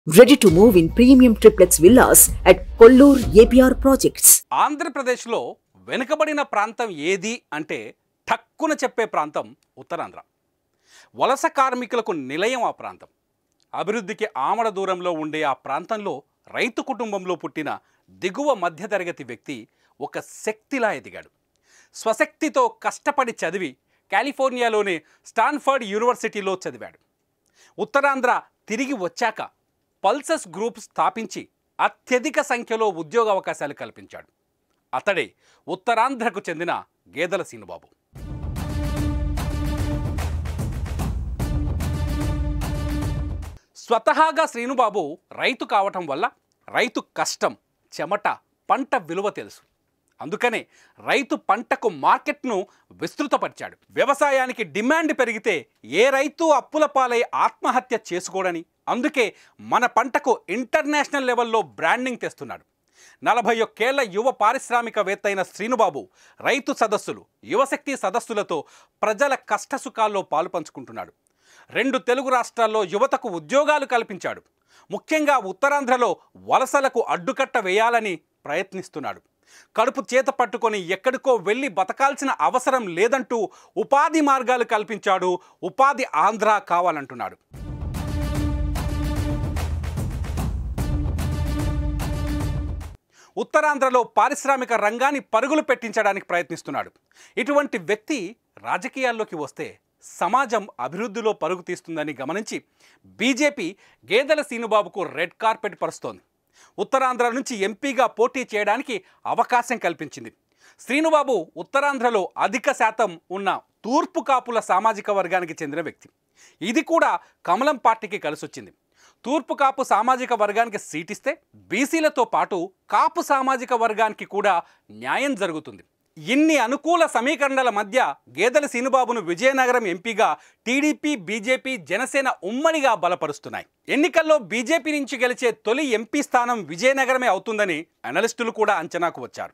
Ready to move in premium triplex villas at Kollur APR Projects. ఆంధ్రప్రదేశ్లో వెనుకబడిన ప్రాంతం ఏది అంటే ఠక్కున చెప్పే ప్రాంతం ఉత్తరాంధ్ర వలస కార్మికులకు నిలయం ఆ ప్రాంతం అభివృద్ధికి ఆమడ దూరంలో ఉండే ఆ ప్రాంతంలో రైతు కుటుంబంలో పుట్టిన దిగువ మధ్యతరగతి వ్యక్తి ఒక శక్తిలా ఎదిగాడు స్వశక్తితో కష్టపడి చదివి కాలిఫోర్నియాలోని స్టాన్ఫర్డ్ యూనివర్సిటీలో చదివాడు ఉత్తరాంధ్ర తిరిగి వచ్చాక పల్సస్ గ్రూప్ స్థాపించి అత్యధిక సంఖ్యలో ఉద్యోగ అవకాశాలు కల్పించాడు అతడే ఉత్తరాంధ్రకు చెందిన గేదెల సీనుబాబు స్వతహాగా శ్రీనుబాబు రైతు కావటం వల్ల రైతు కష్టం చెమట పంట విలువ తెలుసు అందుకనే రైతు పంటకు మార్కెట్ను విస్తృతపరిచాడు వ్యవసాయానికి డిమాండ్ పెరిగితే ఏ రైతు అప్పుల పాలై ఆత్మహత్య చేసుకోడని అందుకే మన పంటకు ఇంటర్నేషనల్ లెవెల్లో బ్రాండింగ్ తెస్తున్నాడు నలభై ఒక్కేళ్ల యువ పారిశ్రామికవేత్త అయిన శ్రీనుబాబు రైతు సదస్సులు యువశక్తి సదస్సులతో ప్రజల కష్టసుఖాల్లో పాలు పంచుకుంటున్నాడు రెండు తెలుగు రాష్ట్రాల్లో యువతకు ఉద్యోగాలు కల్పించాడు ముఖ్యంగా ఉత్తరాంధ్రలో వలసలకు అడ్డుకట్ట వేయాలని ప్రయత్నిస్తున్నాడు కడుపు చేత పట్టుకొని ఎక్కడికో వెళ్ళి బతకాల్సిన అవసరం లేదంటూ ఉపాధి మార్గాలు కల్పించాడు ఉపాధి ఆంధ్ర కావాలంటున్నాడు ఉత్తరాంధ్రలో పారిశ్రామిక రంగాన్ని పరుగులు పెట్టించడానికి ప్రయత్నిస్తున్నాడు ఇటువంటి వ్యక్తి రాజకీయాల్లోకి వస్తే సమాజం అభివృద్ధిలో పరుగు తీస్తుందని గమనించి బీజేపీ గేదెల సీనుబాబుకు రెడ్ కార్పెట్ పరుస్తోంది ఉత్తరాంధ్ర నుంచి ఎంపీగా పోటీ చేయడానికి అవకాశం కల్పించింది శ్రీనుబాబు ఉత్తరాంధ్రలో అధిక శాతం ఉన్న తూర్పు కాపుల సామాజిక వర్గానికి చెందిన వ్యక్తి ఇది కూడా కమలం పార్టీకి కలిసొచ్చింది తూర్పు కాపు సామాజిక వర్గానికి సీటిస్తే బీసీలతో పాటు కాపు సామాజిక వర్గానికి కూడా న్యాయం జరుగుతుంది ఇన్ని అనుకూల సమీకరణల మధ్య గేదెల సీనుబాబును విజయనగరం ఎంపీగా టీడీపీ బీజేపీ జనసేన ఉమ్మడిగా బలపరుస్తున్నాయి ఎన్నికల్లో బీజేపీ నుంచి గెలిచే తొలి ఎంపీ స్థానం విజయనగరమే అవుతుందని అనలిస్టులు కూడా అంచనాకు వచ్చారు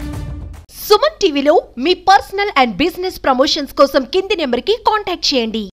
సుమన్ టీవీలో మీ పర్సనల్ అండ్ బిజినెస్ ప్రమోషన్స్ కోసం కింది నెంబర్కి కాంటాక్ట్ చేయండి